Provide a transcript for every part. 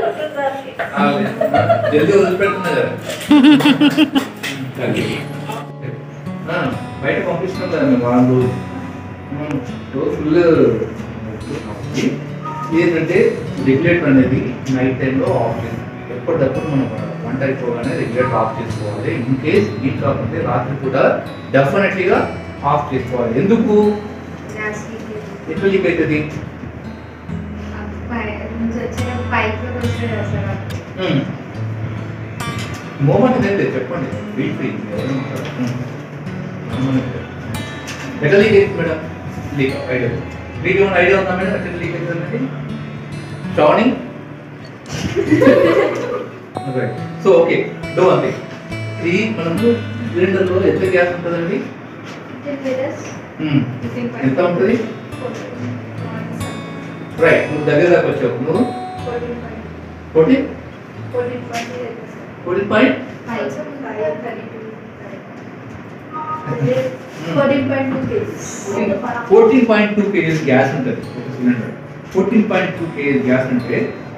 ఆగలే. జల్దీ వదిలిపెడుతున్నా కదా ఆ, బయట పంపిస్తున్నాం కదా మేము వాళ్ళు ఫుల్ ఏంటంటే రెగ్యులేటర్ అనేది నైట్ టైంలో ఆఫ్ చేయాలి ఎప్పటికప్పుడు మనం వంట అయిపోగానే రెగ్యులేటర్ ఆఫ్ చేసుకోవాలి ఇన్ కేస్ లీక్ కాకపోతే రాత్రి కూడా డెఫినెట్లీగా ఆఫ్ చేసుకోవాలి ఎందుకు ఎట్లా లీక్ అవుతుంది మూమెంట్ ఏంటి చెప్పండి బీట్ ఫ్రీ ఎట్లా లీక్ అవుతుంది మేడం లీక్ ఐడియా మీకు ఏమైనా ఐడియా ఉందా మేడం ఎట్లా లీక్ అవుతుంది షార్నింగ్ సో ఓకే డో అంతే ఇది మనము సిలిండర్లో ఎంత గ్యాస్ ఉంటుందండి మ్మ్. ఎంత ఉంటుంది రైట్ నువ్వు దగ్గర దాకా వచ్చావు నువ్వు fourteen fourteen point fourteen point two kgs gas ఉంటుంది ఒక cylinder fourteen point two kgs gas అంటే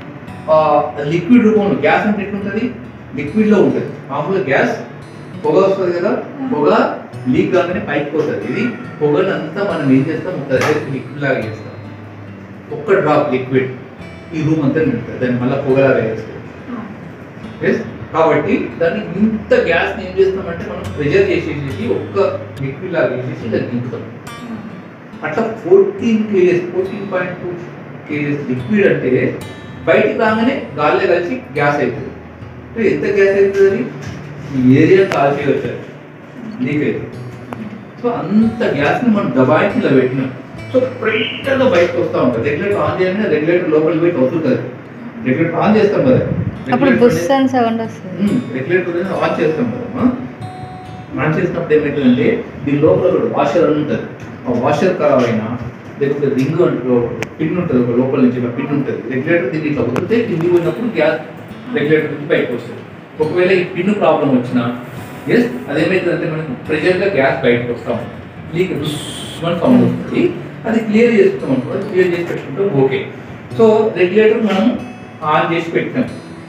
లిక్విడ్ రూపంలో గ్యాస్ అంటే ఎట్లుంటుంది లిక్విడ్లో ఉంటుంది మామూలుగా గ్యాస్ పొగ వస్తుంది కదా పొగ లీక్ కాగానే పైకి పోతుంది ఇది పొగను అంతా మనం ఏం చేస్తాం ఒక దగ్గర లిక్విడ్ లాగా చేస్తాం ఒక్క డ్రాప్ లిక్విడ్ ఈ రూమ్ అంతా నిండుతుంది దాన్ని మళ్ళీ పొగలాగా చేస్తాం Yes? కాబట్టి దాన్ని ఇంత గ్యాస్ ఏం చేస్తామంటే మనం ప్రెజర్ చేసేసి ఒక్క లిక్విడ్ లాగా చేసేసి దాన్ని నింపుతాం అట్లా fourteen kgs fourteen point two kgs liquid అంటే బయటికి రాగానే గాల్లో కలిసి గ్యాస్ అవుతుంది అంటే ఎంత గ్యాస్ అవుతుంది ఈ ఏరియా కాల్చి వచ్చారు లీక్ అవుతుంది సో అంత గ్యాస్ని మనం దబాయించి ఇలా పెట్టినాం సో ప్రెషర్గా బయటకు వస్తూ ఉంటుంది రెగ్యులేటర్ ఆన్ చేయగానే రెగ్యులేటర్ లోపలికి పోయి వస్తుంటుంది రెగ్యులేటర్ ఆన్ చేస్తాం కదా అప్పుడు Regulator బుస్ అని సౌండ్ వస్తుంది రెగ్యులేటర్ అనేది ఆన్ చేస్తాం కదమ్మా ఆన్ చేసినప్పుడు ఏమవుతుందంటే దీని లోపల ఒక వాషర్ అని ఉంటుంది ఆ వాషర్ ఖరాబ్ అయినా లేకపోతే రింగ్ పిన్ ఉంటుంది ఒక లోపల నుంచి ఒక పిన్ ఉంటుంది రెగ్యులేటర్ దీన్ని ఇట్లా వదిలితే కింది పోయినప్పుడు గ్యాస్ రెగ్యులేటర్ నుంచి బయటకు వస్తుంది ఒకవేళ ఈ పిన్ ప్రాబ్లం వచ్చినా ఎస్ అదేమవుతుందంటే మనకు ప్రెషర్గా గ్యాస్ బయటకు వస్తాం లీక్ దుష్మని సౌండ్ వస్తుంది అది క్లియర్ చేసుకుంటాం అనుకో అది క్లియర్ చేసి పెట్టుకుంటాం ఓకే సో రెగ్యులేటర్ మనం ఆన్ చేసి పెట్టినాం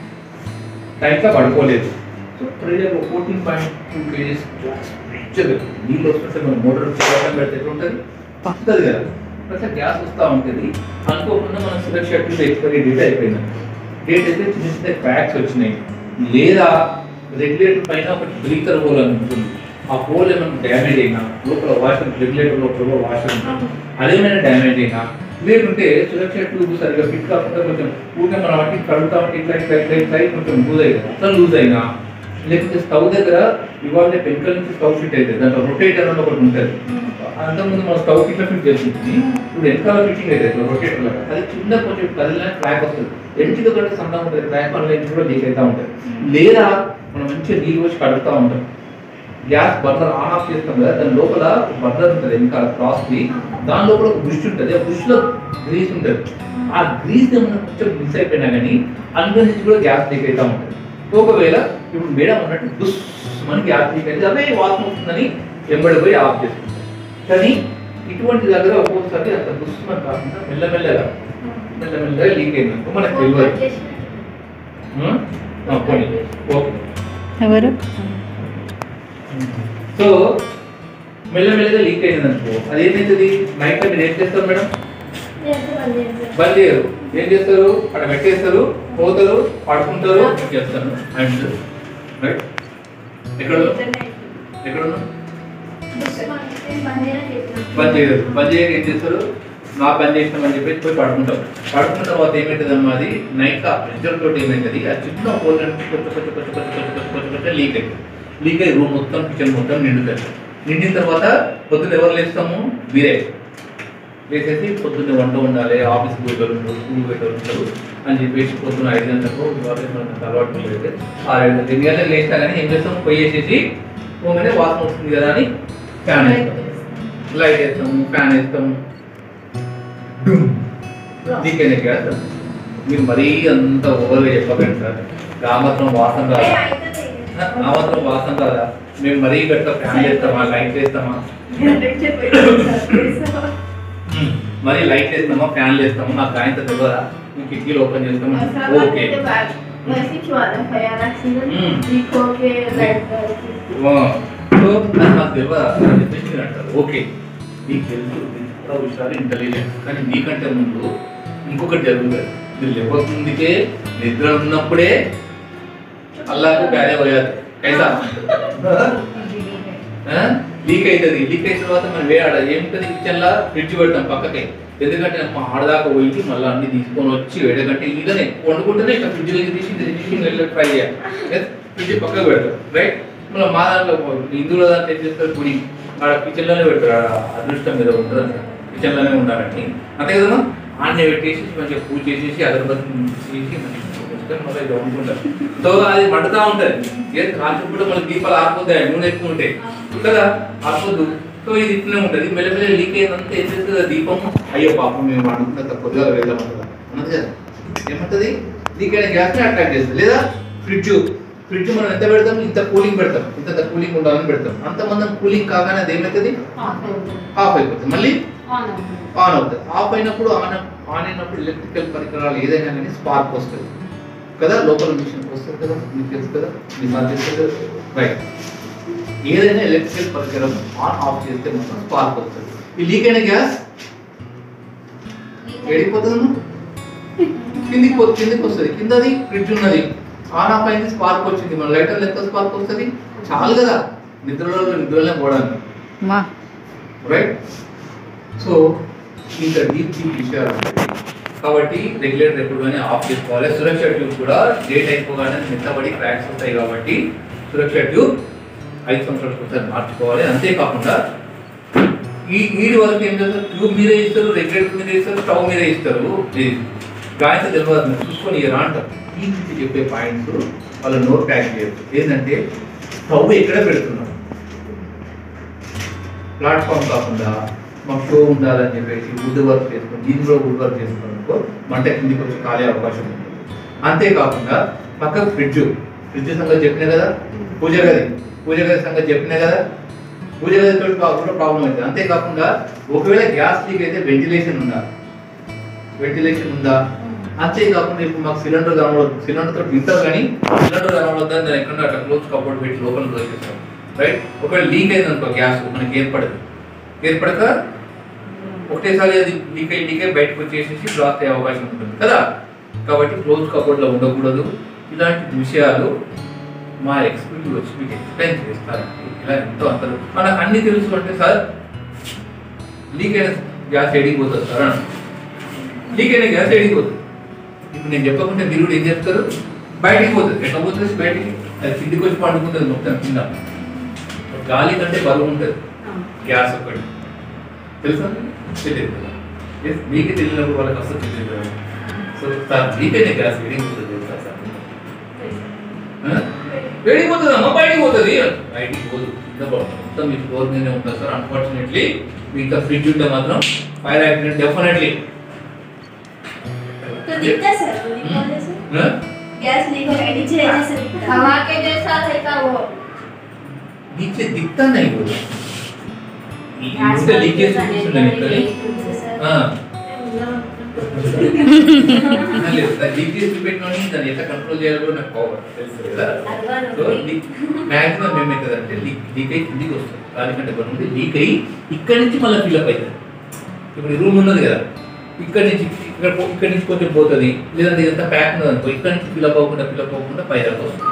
టైట్గా పడుకోలేదు so pressure fourteen point two kgs gas pressure నీళ్ళు వస్తుంటే మనం మోటార్ చేయడం పెడితే ఎట్లా ఉంటుంది వస్తుంది కదా అట్లా గ్యాస్ వస్తూ ఉంటుంది అనుకోకుండా మన సురక్ష షర్ట్ ఎక్స్పైరీ డేట్ అయిపోయింది డేట్ అయితే చిన్న చిన్న క్రాక్స్ వచ్చినాయి లేదా రెగ్యులేటర్ పైన ఒక బ్రీకర్ హోల్ అని ఉంటుంది ఆ హోల్ ఏమైనా డ్యామేజ్ అయినా లోపల వాషర్ రెగ్యులేటర్ లోపల వాషర్ ఉంటుంది అదేమైనా డ్యామేజ్ అయినా లేకుంటే సురక్ష ట్యూబ్ సరిగా ఫిట్ కాకుండా కొంచెం ఊరికే మనం అట్టి కడుగుతా ఉంటే ఇట్లా ఇట్లా ఇట్లా ఇట్లా అయి కొంచెం లూజ్ అయ్యింది అట్లా లూజ్ అయినా లేకపోతే స్టవ్ దగ్గర ఇవాళ పెంకల నుంచి స్టవ్ ఫిట్ అవుతుంది దాంట్లో రొటేటర్ అని ఒకటి ఉంటుంది అంతకుముందు మనం స్టవ్ ఇట్లా ఫిట్ చేస్తుంది ఇప్పుడు వెనకాల ఫిట్టింగ్ అయితే రొటేటర్ లాగా అది చిన్న కొంచెం కదిలిన క్రాక్ వస్తుంది ఎంటిక కంటే సన్నగా ఉంటుంది క్రాక్ వల్ల ఎంటి కూడా లీక్ అవుతా ఉంటుంది లేదా మనం మంచిగా నీళ్ళు వచ్చి కడుగుతూ ఉంటాం గ్యాస్ బర్నర్ ఆన్ ఆఫ్ చేస్తాం కదా దాని లోపల బర్నర్ ఉంటుంది వెనకాల క్రాస్ది దాని లోపల ఒక బ్రుష్ ఉంటుంది ఆ బ్రుష్ లో గ్రీస్ ఉంటుంది ఆ గ్రీస్ ఏమన్నా కొంచెం మిస్ అయిపోయినా కానీ అందులో నుంచి కూడా గ్యాస్ లీక్ అవుతా ఉంటుంది ఒకవేళ ఇప్పుడు మేడం అన్నట్టు దుస్ మన గ్యాస్ లీక్ అయితే అదే వాసన వస్తుందని వెంబడి పోయి ఆఫ్ చేసుకుంటాం కానీ ఇటువంటి దగ్గర ఒక్కొక్కసారి అంత దుస్మని కాకుండా మెల్లమెల్లగా మెల్లమెల్లగా లీక్ అయిందనుకో మనకు తెలియదు ఉం? ఆ, పోనీ ఓకే ఎవరు సో మెల్లమెల్లగా లీక్ అయింది అనుకో అది ఏమవుతుంది నైట్ మీరు ఏం చేస్తారు మేడం బంద్ చేయరు ఏం చేస్తారు అక్కడ పెట్టేస్తారు పోతారు పడుకుంటారు చేస్తారు అండ్ రైట్ ఎక్కడ ఎక్కడ ఉన్నాం బంద్ చేయరు బంద్ చేయక ఏం చేస్తారు నా బంద్ చేసినామని చెప్పేసి పోయి పడుకుంటాం పడుకున్న తర్వాత ఏమవుతుంది అమ్మా అది నైట్ ఆ ప్రెషర్ తోటి ఏమవుతుంది ఆ చిన్న హోల్ కొంచెం కొంచెం కొంచెం కొంచెం కొంచెం కొంచెం కొంచెం లీక్ అవుతుంది లీక్ అయ్యి రూమ్ మొత్తం కిచెన్ మొత్తం నిండుతుంది నిండిన తర్వాత పొద్దున్న ఎవరు లేస్తాము మీరే లేచేసి పొద్దున్న వంట ఉండాలి ఆఫీస్కి పోయేవాళ్ళు ఉంటారు స్కూల్ పోయేవాళ్ళు ఉంటారు అని చెప్పేసి పొద్దున్న ఐదు గంటలకు ఆఫీస్ మనకు అలవాటు లేదు ఆరు ఐదు గంటలకు ఎన్ని గంటలకు లేచినా కానీ ఏం చేస్తాం పొయ్యి వేసేసి పోగానే వాసన వస్తుంది కదా అని ఫ్యాన్ వేస్తాం లైట్ వేస్తాము ఫ్యాన్ వేస్తాము నీకేనే గ్యాస్ మీరు మరీ అంత ఓవర్గా చెప్పకండి సార్ ఆ మాత్రం వాసన రాదా ఆ మాత్రం వాసన రాదా మేము మరీ గట్ట ఫ్యాన్ వేస్తామా లైట్ వేస్తామా మరి లైట్ వేస్తామా ఫ్యాన్ వేస్తామా నాకు ఆయన తెలియదా ఈ కిటికీలు ఓపెన్ చేస్తాం ఓకే वैसे क्यों आ रहा है फायर एक्सीडेंट हम्म। लिखो के लाइट సో అది నాకు తెలియదు చెప్పేసి మీరు అంటారు ఓకే నీకు తెలుసు ఎంత హుషారు ఇంటెలిజెంట్ కానీ నీకంటే ముందు ఇంకొకటి జరుగుతుంది మీరు లేవకముందుకే నిద్ర ఉన్నప్పుడే అల్లాకు ప్యారే పోయారు కైసా లీక్ అవుతుంది లీక్ అయిన తర్వాత మనం వే ఆడ ఏముంటుంది కిచెన్ లా ఫ్రిడ్జ్ పెడతాం పక్కకి ఎందుకంటే మా ఆడదాకా పోయి మళ్ళీ అన్ని తీసుకొని వచ్చి వేడగంటే ఇదనే వండుకుంటేనే ఇట్లా ఫ్రిడ్జ్ దగ్గర తీసి ఇది తీసి వెళ్ళి ఫ్రై చేయాలి ఫ్రిడ్జ్ పక్కకు పెడతాం రైట్ మళ్ళీ మా దాంట్లో హిందువుల దాంట్లో ఏం చేస్తారు గుడి ఆడ కిచెన్ లోనే పెడతారు ఆడ అదృష్టం మీద ఉంటుంది కిచెన్ లోనే ఉండాలని అంతే కదమ్మా ఆడనే పెట్టేసి మంచిగా పూజ చేసేసి అగరబత్తి చేసి మంచిగా ఉంచుకొని మళ్ళీ ఇది వండుకుంటారు సో అది మండుతా ఉంటది ఏ రాత్రిపూట మళ్ళీ దీపాలు ఆరిపోతాయి నూనె ఎక్కువ ఉంటాయి కదా ఆరిపోదు సో ఇది ఇట్లనే ఉంటది మెల్లమెల్ల లీక్ అయిందంతా ఏం చేస్తుంది ఆ దీపం అయ్యో పాపం మేము అనుకున్నంత కొద్దిగా వెళ్దాం అంటారా అన్నది కదా ఏమంటది లీక్ అయిన గ్యాస్ ని అట్రాక్ట్ చేస్తుంది లేదా ఫ్రిడ్జ్ ఫ్రిడ్జ్ మనం ఎంత పెడతాం ఇంత కూలింగ్ పెడతాం ఇంత కూలింగ్ ఉండాలని పెడతాం అంత మందం కూలింగ్ కాగానే అది ఏమవుతుంది ఆఫ్ అయిపోతుంది మళ్ళీ ఆన్ అవుతుంది ఆఫ్ అయినప్పుడు ఆన్ ఆన్ అయినప్పుడు ఎలక్ట్రికల్ పరికరాలు ఏదైనా కానీ స్పార్క్ వస్తుంది కదా లోపల మిషన్ వస్తుంది కదా మీకు తెలుసు కదా మీకు నాకు తెలుసు కదా రైట్ ఏదైనా ఎలక్ట్రికల్ పరికరం ఆన్ ఆఫ్ చేస్తే మాత్రం స్పార్క్ వస్తుంది ఈ లీక్ అయిన గ్యాస్ ఏడిపోతుంది కిందికి పో కిందికి వస్తుంది కిందది ఫ్రిడ్జ్ ఉన్నది ఆన్ ఆఫ్ అయింది స్పార్క్ వచ్చింది మన లైటర్ ఎంత స్పార్క్ వస్తుంది చాలు కదా నిద్రలో నిద్రలోనే పోవడానికి మా రైట్ సో ఇంకా డీప్ డీప్ విషయాలు ఉంటాయి. కాబట్టి రెగ్యులేటర్ ఎప్పుడుగానే ఆఫ్ చేసుకోవాలి సురక్ష ట్యూబ్ కూడా డేట్ అయిపోగానే మెత్తబడి క్రాక్స్ వస్తాయి కాబట్టి సురక్ష ట్యూబ్ ఐదు సంవత్సరాలకు ఒకసారి మార్చుకోవాలి అంతేకాకుండా ఈ వీడి వరకు ఏం చేస్తారు ట్యూబ్ మీదే ఇస్తారు రెగ్యులేటర్ మీదే ఇస్తారు స్టవ్ మీదే ఇస్తారు ఇది గాయత తెలియదు మీరు చూసుకొని ఇలా అంటారు ఈ నుంచి చెప్పే పాయింట్స్ వాళ్ళ నోట్ ప్యాక్ చేయొచ్చు ఏంటంటే స్టవ్ ఎక్కడ పెడుతున్నారు ప్లాట్ఫామ్ కాకుండా మాకు షో ఉండాలని చెప్పేసి వుడ్ వర్క్ చేసుకుని దీనిలో వుడ్ వర్క్ చేసుకున్నప్పుడు మంట కిందికి వచ్చి కాలే అవకాశం ఉంది అంతేకాకుండా పక్కకు ఫ్రిడ్జ్ ఫ్రిడ్జ్ సంగతి చెప్పినా కదా పూజ గది పూజ గది సంగతి చెప్పినా కదా పూజ గది తోటి కూడా ప్రాబ్లం అవుతుంది అంతేకాకుండా ఒకవేళ గ్యాస్ లీక్ అయితే వెంటిలేషన్ ఉందా వెంటిలేషన్ ఉందా అంతేకాకుండా ఇప్పుడు మాకు సిలిండర్ కనబడదు సిలిండర్ తోటి వింటారు కానీ సిలిండర్ కనబడద్దని దాన్ని ఎక్కడ అట్లా క్లోజ్ కబోర్డ్ పెట్టి లోపల క్లోజ్ చేస్తాం రైట్ ఒకవేళ లీక్ అయింది అనుకో గ్యాస్ మనకి ఏర్పడదు ఏర్పడక ఒకటేసారి అది లీక్ అయ్యి లీక్ అయ్యి బయటకు వచ్చేసేసి బ్లాస్ట్ అయ్యే అవకాశం ఉంటుంది కదా కాబట్టి క్లోజ్ కబోర్డ్లో ఉండకూడదు ఇలాంటి విషయాలు మా ఎక్స్పర్ట్ వచ్చి మీకు ఎక్స్ప్లెయిన్ చేస్తారండి ఇలా ఎంతో అంత మనకు అన్ని తెలుసు అంటే సార్ లీక్ అయిన గ్యాస్ ఎడికి పోతుంది సార్ అని లీక్ అయిన గ్యాస్ ఎడికి పోతుంది ఇప్పుడు నేను చెప్పకుంటే మీరు కూడా ఏం చేస్తారు బయటికి పోతుంది ఎట్లా పోతుంది బయటికి అది కిందికి వచ్చి పండుకుంటుంది మొత్తం కింద గాలి కంటే బరువు ఉంటుంది గ్యాస్ ఒకటి తెలుసా తెలియదు కదా Yes, మీకు తెలియనప్పుడు వాళ్ళకి అసలు తెలియదు కదా సో సార్ మీకైనా గ్యాస్ వేడిపోతుంది తెలుసా సార్ ఆ? వేడిపోతుంది అమ్మ బయటికి పోతుంది బయటికి పోదు కింద పడుతుంది మొత్తం మీ ఫ్లోర్ మీదనే ఉంటుంది సార్ అన్ఫార్చునేట్లీ మీ ఇంకా ఫ్రిడ్జ్ ఉంటే మాత్రం ఫైర్ యాక్సిడెంట్ డెఫినెట్లీ तो दिखता है सर वो दिखता है सर गैस लीक हो गया नीचे ऐसे दिखता है हवा के जैसा रहता वो नीचे दिखता नहीं वो इसका लीकेज చూస్తుండే ఇక్కడ లీకేజ్ చూపెట్టినోని దాన్ని ఎట్లా కంట్రోల్ చేయాలో కూడా నాకు పవర్ తెలుసు కదా సో మ్యాక్సిమం ఏమవుతుందంటే లీక్ లీక్ అయ్యి కిందికి వస్తుంది దానికంటే కొన్ని ఉంది లీక్ అయ్యి ఇక్కడి నుంచి మళ్ళీ ఫిల్అప్ అవుతుంది ఇప్పుడు ఈ రూమ్ ఉన్నది కదా ఇక్కడ నుంచి ఇక్కడ పో- ఇక్కడ నుంచి కొంచెం పోతుంది లేదంటే ఇదంతా ప్యాక్ ఉన్నది అనుకో ఇక్కడ నుంచి ఫిల్అప్ అవ్వకుండా ఫిల్అప్ అవ్వకుండా పై దాకా వస్తుంది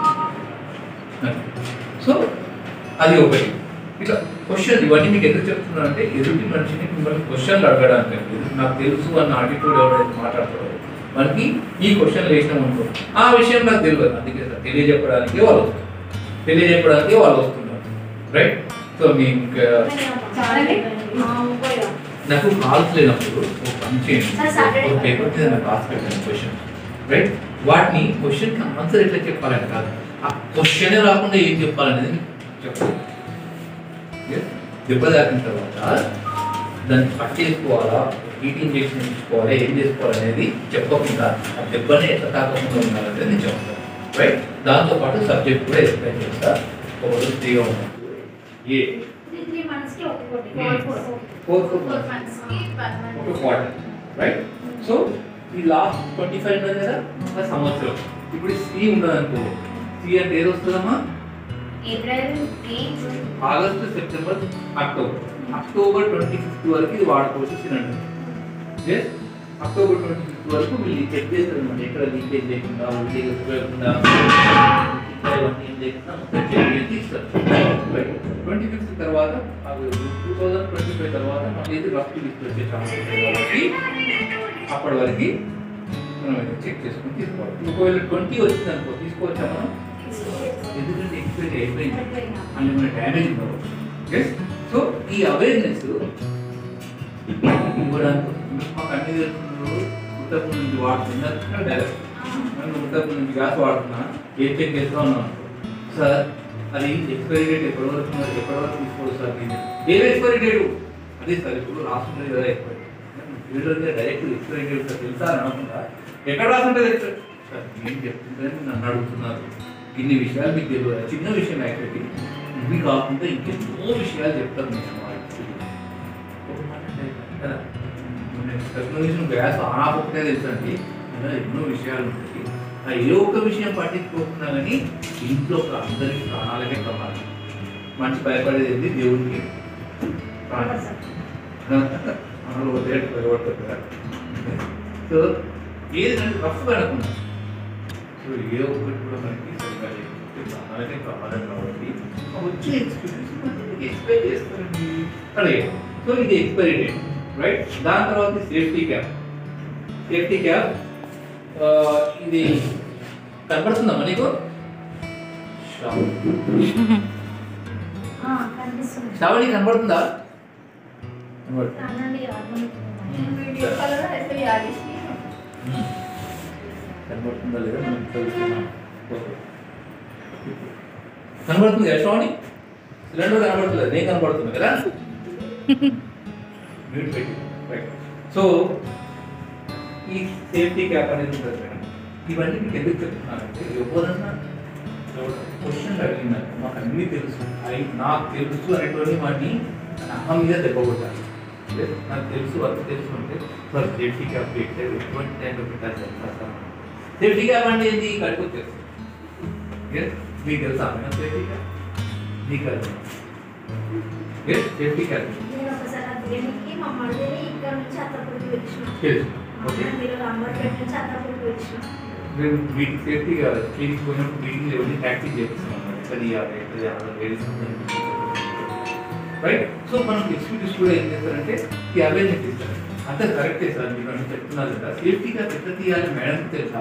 సో అది ఒకటి ఇట్లా క్వశ్చన్ ఇవన్నీ మీకు ఎందుకు చెప్తున్నాను అంటే ఎదుటి మనిషిని మిమ్మల్ని క్వశ్చన్లు అడగడానికి ఎదురు నాకు తెలుసు అన్న ఆటిట్యూడ్ ఎవరైతే మాట్లాడతారో మనకి ఈ క్వశ్చన్ వేసినాం అనుకో ఆ విషయం నాకు తెలియదు అందుకే సార్ తెలియజెప్పడానికి వాళ్ళు వస్తారు తెలియజెప్పడానికి వాళ్ళు వస్తున్నారు రైట్ సో మీ ఇంకా हाँ वो या నాకు కాల్స్ లేనప్పుడు ఒక పని చేయండి సార్, Saturday ఒక పేపర్ మీద నాకు రాసి పెట్టాను క్వశ్చన్ రైట్ వాటిని క్వశ్చన్కి ఆన్సర్ ఎట్లా చెప్పాలని కాదు ఆ క్వశ్చనే రాకుండా ఏం చెప్పాలనేది మీకు చెప్పాలి Yes? దెబ్బ తాకిన తర్వాత దాన్ని కట్ చేసుకోవాలా హీట్ ఇంజెక్షన్ తీసుకోవాలా ఏం చేసుకోవాలనేది చెప్పకుండా ఆ దెబ్బని ఎట్లా తాకకుండా ఉండాలనేది నేను చెప్తాను రైట్ దాంతో పాటు సబ్జెక్ట్ కూడా ఎక్స్ప్లెయిన్ చేస్తా ఒక రోజు ఫ్రీగా ఉన్నాను ఏ थ्री थ्री मंथ्स के okay Hmm. Four four four four four months की पर ఒక मंथ క్వార్టర్ రైట్ సో ఈ లాస్ట్ ట్వంటీ ఫైవ్ ఉన్నది కదా అది సంవత్సరం ఇప్పుడు సి ఉన్నది అనుకో సి అంటే ఏది వస్తుందమ్మా April May June August September October October twenty fifth వరకు ఇది వాడుకోవచ్చు cylinder yes October twenty fifth వరకు వీళ్ళు చెక్ చేస్తారు అనమాట ఎక్కడ లీకేజ్ లేకుండా లీకేజ్ ఉపయోగకుండా ఇంకా ఇవన్నీ ఏం లేకుండా మొత్తం చెక్ చేసి ఇస్తారు ట్వంటీ ఫిఫ్త్ తర్వాత టూ థౌజండ్ ట్వంటీ ఫైవ్ తర్వాత మళ్ళీ ఇది రఫ్ లిస్ట్ వచ్చే ఛాన్స్ ఉంటుంది కాబట్టి అప్పటి వరకు మనం అయితే చెక్ చేసుకుని తీసుకోవాలి ఒకవేళ ట్వంటీ వచ్చింది అనుకో తీసుకోవచ్చా మనం ఎందుకంటే ఎక్స్పైరీ అయిపోయింది అని మన డ్యామేజ్ ఉండవచ్చు ఎస్ సో ఈ అవేర్నెస్ ఇవ్వడానికి మాకు అన్ని తెలుస్తున్నారు ఉత్తరం నుంచి వాడుతున్నారు డైరెక్ట్ నన్ను ఉత్తరం నుంచి గ్యాస్ వాడుతున్నా ఏం చెక్ చేస్తా ఉన్నాను సార్ అది ఎక్స్పైరీ డేట్ ఎప్పటి వరకు ఉన్నది ఎప్పటి వరకు తీసుకోవచ్చు సార్ దీన్ని ఏం ఎక్స్పైరీ డేట్ అదే సార్ ఇప్పుడు రాస్తుంది కదా ఎక్స్పైరీ ఫీల్డర్ డైరెక్ట్ ఎక్స్పైరీ డేట్ సార్ తెలుసా అని అనుకుంటా ఎక్కడ రాసుంటుంది ఎక్స్పైరీ సార్ ఏం చెప్తుందని నన్ను అడుగుతున్నారు ఇన్ని విషయాలు మీకు తెలియదు చిన్న విషయం యాక్చువల్లీ ఇవి కాకుండా ఇంకెన్నో విషయాలు చెప్తాను నేను వాళ్ళకి. ఒక మాట అంటే కదా టెక్నాలజీ గ్యాస్ ఆన్ ఆఫ్ ఒకటే తెలుసండి ఇలా ఎన్నో విషయాలు ఉంటాయి ఆ ఏ ఒక్క విషయం పట్టించుకోకుండా కానీ ఇంట్లో ఒక అందరికి ప్రాణాలకే ప్రమాదం మంచి భయపడేది ఏంటి దేవుడికి ప్రాణం మనలో వదిలేట్టు భయపడతారు కదా సో ఏదంటే రఫ్గా అనుకున్నాం సో ఏ ఒక్కటి కూడా మనకి సరిగా లేకపోతే ప్రాణాలకే ప్రమాదం కాబట్టి ఆ వచ్చే ఎక్స్పీరియన్స్ మనకి ఎక్స్పైర్ చేస్తారండి అదే సో ఇది ఎక్స్పైరీ డేట్ రైట్ దాని తర్వాత సేఫ్టీ క్యాప్ సేఫ్టీ క్యాప్ ఇది కనపడుతుందమ్మా నీకు కనిపిస్తుంది శ్రావణి కనపడుతుందా కనపడుతుంది అనండి రాదు వీడియో కలర్ అయితే యాడ్ చేసి కనబడుతుందా లేదా మనం చదువుతున్నాం కనబడుతుంది కదా శ్రావణి సిలిండర్ కనబడుతుంది నేను కనబడుతుంది కదా మ్యూట్ పెట్టి రైట్ సో ఈ సేఫ్టీ క్యాప్ అనేది ఉంటుంది మేడం ఇవన్నీ మీకు ఎందుకు చెప్తున్నానంటే ఎవరన్నా క్వశ్చన్ అడిగినారు మాకు అన్నీ తెలుసు అవి నాకు తెలుసు అనేటువంటి వాడిని అహం మీద దెబ్బకొట్టాలి లేదు, నాకు తెలుసు అది తెలుసు అంటే సార్ సేఫ్టీ క్యాప్ పెట్టే ఎటువంటి టైంలో పెట్టాలి సార్ సార్ సేఫ్టీ క్యాప్ అంటే ఏంటి కడుపు తెలుసు Yes? మీకు తెలుసా మేడం సేఫ్టీ క్యాప్ మీకు అది సేఫ్టీ క్యాప్ నేను ఒకసారి ఆ బిర్యానీకి మా మళ్ళీ ఇక్కడ నుంచి అత్తపూడికి వచ్చిన తెలుసు ఓకే మీరు రంబర్పేట నుంచి అత్తపూడికి వచ్చిన మేము వీటికి సేఫ్టీ కాదు క్లినిక్ పోయినప్పుడు మీటింగ్ ఎవరిని ట్యాక్సీ చేపిస్తాం అన్నమాట ఎక్కడ తీయాలి ఎక్కడ చేయాలి లేడీస్ రైట్ సో మనం ఎక్స్క్యూటివ్స్ కూడా ఏం చేస్తారంటే ఈ అవేర్నెస్ ఇస్తారు అంతే కరెక్టే సార్ మీరు అని చెప్తున్నారు కదా సేఫ్టీగా ఎట్లా తీయాలి మేడం తెలుసా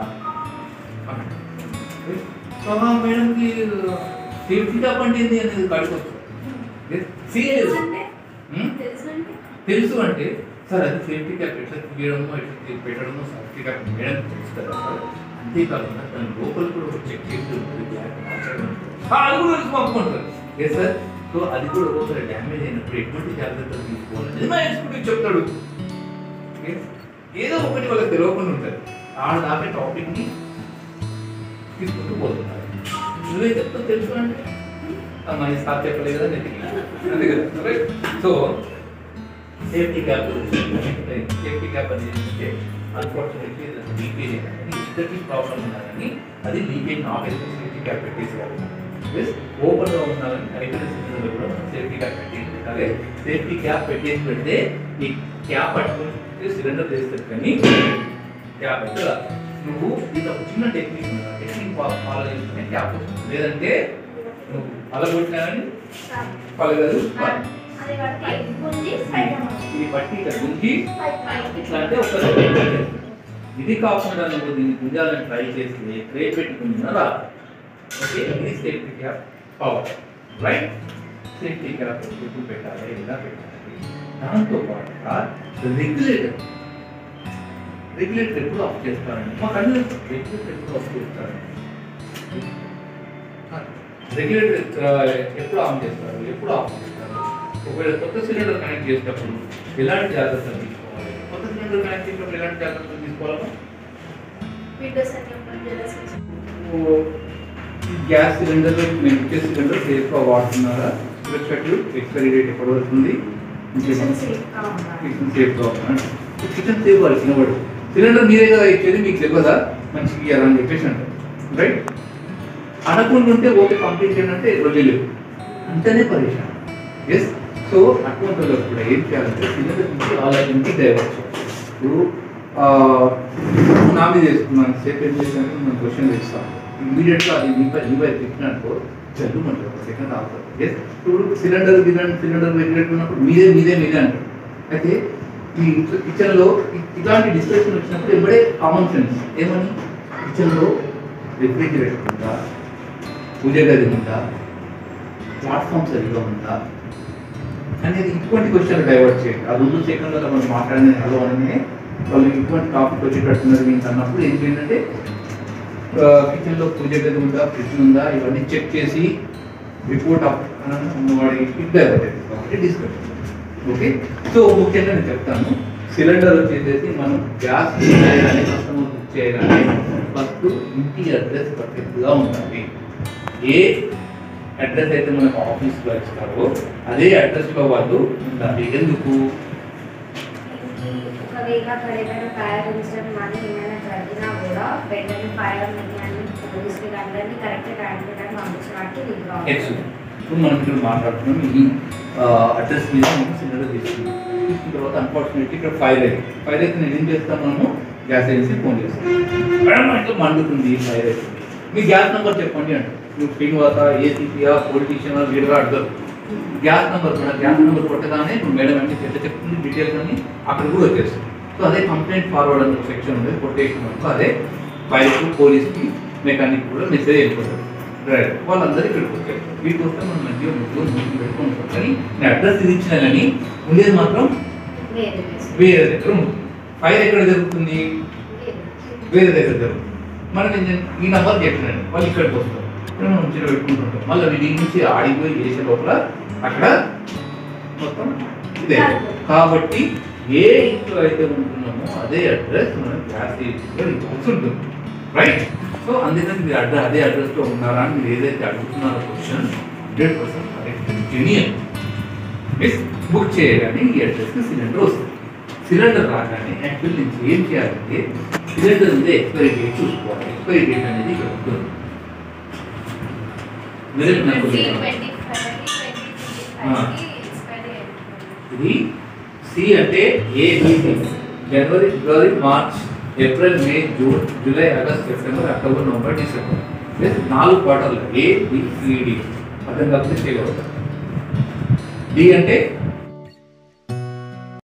సో మేడంకి సేఫ్టీగా పండింది అనేది కడుకోవచ్చు సీరియస్ అంటే తెలుసండి తెలుసు అంటే సార్ అది సేఫ్టీ క్యాప్ ఎట్లా తీయడమో ఎట్లా తీ- పెట్టడమో సేఫ్టీ క్యాప్ మేడం తెలుసు కదా సార్ అంతేకాకుండా దాని లోపల కూడా ఒక చెక్ చేసి ఉంటుంది బ్లాక్ మార్చడం ఉంటుంది. ఆ, అది కూడా తెలుసు మాకు అంటారు ఏ సార్ సో అది కూడా ఒకసారి డ్యామేజ్ అయినప్పుడు ఎటువంటి జాగ్రత్తలు తీసుకోవాలని మా ఎక్స్పర్ట్ చెప్తాడు Yes? ఏదో ఒకటి వాళ్ళకి తెలియకుండా ఉంటుంది ఆడ దాకా టాపిక్ని తీసుకుంటూ పోతున్నారు నువ్వే చెప్తావు తెలుసు అంటే మన సార్ చెప్పలేదు కదా నెత్తికి. అంతే కదా right so safety cap safety cap అనేది ఏంటంటే అన్ఫార్చునేట్లీ లీకేజ్ అనేది ఇద్దరికి ప్రాబ్లం ఉన్నదని అది లీకేజ్ ఆపేసి సేఫ్టీ క్యాప్ పెట్టేసేయాలి ప్లస్ ఓపెన్గా ఉన్నదని అయిపోయిన సిలిండర్లో కూడా మనం సేఫ్టీ క్యాప్ పెట్టేసి పెట్టాలి సేఫ్టీ క్యాప్ పెట్టేసి పెడితే ఈ క్యాప్ పట్టుకుని సిలిండర్ చేస్తారు కానీ క్యాప్ అయితే రాదు. నువ్వు ఇది ఒక చిన్న టెక్నిక్ టెక్నిక్ ఫాలో చేసుకునే క్యాప్ వస్తుంది లేదంటే నువ్వు అలగొట్టినా కానీ పలగదు అది పట్టి గుంజి సైడ్ ఇది పట్టి ఇక్కడ గుంజి పైకి ఇట్లా అంటే ఒక ఇది కాకుండా నువ్వు దీన్ని గుంజాలని ట్రై చేస్తే ట్రే పెట్టుకుని రా ఓకే ఇది safety cap power right safety cap ఎప్పుడు పెట్టాలి ఇలా పెట్టాలి దాంతో పాటుగా రెగ్యులేటర్ రెగ్యులేటర్ ఎప్పుడు ఆఫ్ చేస్తారండి మాకు అన్ని రెగ్యులేటర్ ఎప్పుడు ఆఫ్ చేస్తారండి రెగ్యులేటర్ ఎప్పుడు ఆన్ చేస్తారు ఎప్పుడు ఆఫ్ చేస్తారు ఒకవేళ కొత్త సిలిండర్ కనెక్ట్ చేసేటప్పుడు ఎలాంటి జాగ్రత్తలు తీసుకోవాలి కొత్త సిలిండర్ కనెక్ట్ చేసినప్పుడు ఎలాంటి జాగ్రత్తలు తీసుకోవాలమ్మా విండోస్ అన్ని ఓపెన్ చేసేసి గ్యాస్ సిలిండర్ మేము ఇచ్చే సిలిండర్ సేఫ్గా వాడుతున్నారా రెస్పెక్టివ్ ఎక్స్పైరీ డేట్ ఎప్పటి వరకు ఉంది కిచెన్ సేఫ్గా ఉండాలి కిచెన్ సేఫ్గా ఉందా కిచెన్ సేఫ్ వాళ్ళు తినబడు సిలిండర్ మీరే కదా ఇచ్చేది మీకు తెలియదా మంచిగా ఇవ్వాలని చెప్పేసి అంటారు రైట్ అనకుండా ఉంటే ఓకే కంప్లీట్ చేయాలంటే రోజు లేవు అంటేనే పరేషాన్ ఎస్ సో అటువంటి వాళ్ళకి కూడా ఏం చేయాలంటే సిలిండర్ నుంచి వాళ్ళ ఇంటికి డైవర్ట్ ఇప్పుడు ఆ, నువ్వు నా మీద వేసుకున్నాను సేఫ్ ఏం చేశాను నేను క్వశ్చన్ వేస్తాను ఇమీడియట్గా అది నీపై నీపై తిప్పినట్టు జల్లు అంటారు ఒక సెకండ్ ఆగుతారు ఎస్ ఇప్పుడు సిలిండర్ గిలిండర్ సిలిండర్ రెగ్యులేట్ ఉన్నప్పుడు మీదే మీదే మీదే అంటారు అయితే ఈ కిచెన్లో ఇట్లాంటి డిస్కషన్ వచ్చినప్పుడు ఎంబడే కామన్ సెన్స్ ఏమని కిచెన్లో రిఫ్రిజిరేటర్ ఉందా పూజ గది ఉందా ప్లాట్ఫామ్ సరిగా ఉందా అనేది ఇటువంటి క్వశ్చన్ డైవర్ట్ చేయండి ఆ రెండు సెకండ్లలో మనం మాట్లాడిన హలో అనగానే వాళ్ళు ఇటువంటి టాపిక్ వచ్చేటట్టున్నారు మీకు అన్నప్పుడు ఏం చేయండి కిచెన్లో పూజ గది ఉందా ఫ్రిడ్జ్ ఉందా ఇవన్నీ చెక్ చేసి రిపోర్ట్ అప్ వాడికి డైవర్ట్ అవుతుంది కాబట్టి డిస్కషన్ ఓకే సో ముఖ్యంగా నేను చెప్తాను సిలిండర్ వచ్చేసేసి మనం గ్యాస్ బుక్ చేయగానే కస్టమర్ బుక్ చేయగానే ఫస్ట్ ఇంటి అడ్రస్ పర్ఫెక్ట్గా ఉండాలి ఏ అడ్రస్ అయితే మనకు ఆఫీస్లో ఇస్తారో అదే అడ్రస్లో వాళ్ళు ఉండాలి ఎందుకు ఒకవేళ ఎక్కడైనా ఫైర్ ఇన్సిడెంట్ కానీ ఏమైనా జరిగినా కూడా వెంటనే ఫైర్ అని పోలీసులు అందరినీ కరెక్ట్ టైం టు టైం పంపించడానికి వీలుగా ఎక్స్ ఉంటుంది. ఇప్పుడు మనం ఇక్కడ మాట్లాడుతున్నాం ఈ అడ్రస్ మీద మనం సిలిండర్ తీసుకున్నాం తీసుకున్న తర్వాత అన్ఫార్చునేట్లీ ఇక్కడ ఫైర్ అయింది ఫైర్ అయితే నేను ఏం చేస్తాను మనము గ్యాస్ ఏజెన్సీ ఫోన్ చేస్తాను మేడం మా ఇంట్లో మండుతుంది ఫైర్ అవుతుంది మీ గ్యాస్ నెంబర్ చెప్పండి అంటే నువ్వు శ్రీనివాస ఏసీపీయా పొలిటీషియన్ లీడర్గా అడగరు గ్యాస్ నెంబర్ కూడా గ్యాస్ నెంబర్ కొట్టగానే నువ్వు మేడం అంటే చెత్త చెప్తుంది డీటెయిల్స్ అని అక్కడ కూడా వచ్చేస్తుంది సో అదే కంప్లైంట్ ఫార్వర్డ్ అని సెక్షన్ ఉంది కొటేషన్ వరకు అదే ఫైర్కి పోలీస్కి మెకానిక్ కూడా మెసేజ్ వెళ్ళిపోతుంది రైట్ వాళ్ళందరూ ఇక్కడికి వచ్చారు వీటికి వస్తే మనం మంచిగా ముగ్గురు ముందు పెట్టుకుంటాం కానీ నేను అడ్రస్ ఇది ఇచ్చినా కానీ ఉండేది మాత్రం వేరే వేసి. వేరే దగ్గర ఉంటుంది ఫైర్ ఎక్కడ జరుగుతుంది వేరే. వేరే దగ్గర జరుగుతుంది మనం ఏం చేయాలి? ఈ నెంబర్ చెప్పినండి వాళ్ళు ఇక్కడికి వస్తారు ఇక్కడ మనం మంచిగా పెట్టుకుంటుంటాం మళ్ళీ వీడి నుంచి ఆడిపోయి చేసే లోపల అక్కడ మొత్తం ఇదే కాబట్టి ఏ ఇంట్లో అయితే ఉంటున్నామో అదే అడ్రస్ మనం గ్యాస్ ఏజెన్సీలో ఇవ్వాల్సి ఉంటుంది రైట్ సో అందుకని మీరు అడ్రస్ అదే అడ్రస్లో ఉన్నారా అని మీరు ఏదైతే అడుగుతున్నారో question hundred percent correct genuine miss book చేయగానే ఈ అడ్రస్కి సిలిండర్ వస్తుంది సిలిండర్ రాగానే యాక్చువల్ నుంచి ఏం చేయాలంటే సిలిండర్ ఉంది ఎక్స్పైరీ డేట్ చూసుకోవాలి ఎక్స్పైరీ డేట్ అనేది ఇక్కడ ఉంటుంది మీరు నాకు చెప్పండి. ఇది సి అంటే ABC January February March April May June July August September October November December plus నాలుగు క్వార్టర్లు ఏ బి సి డి అర్థం కాకపోతే చేయగలుగుతాం డి అంటే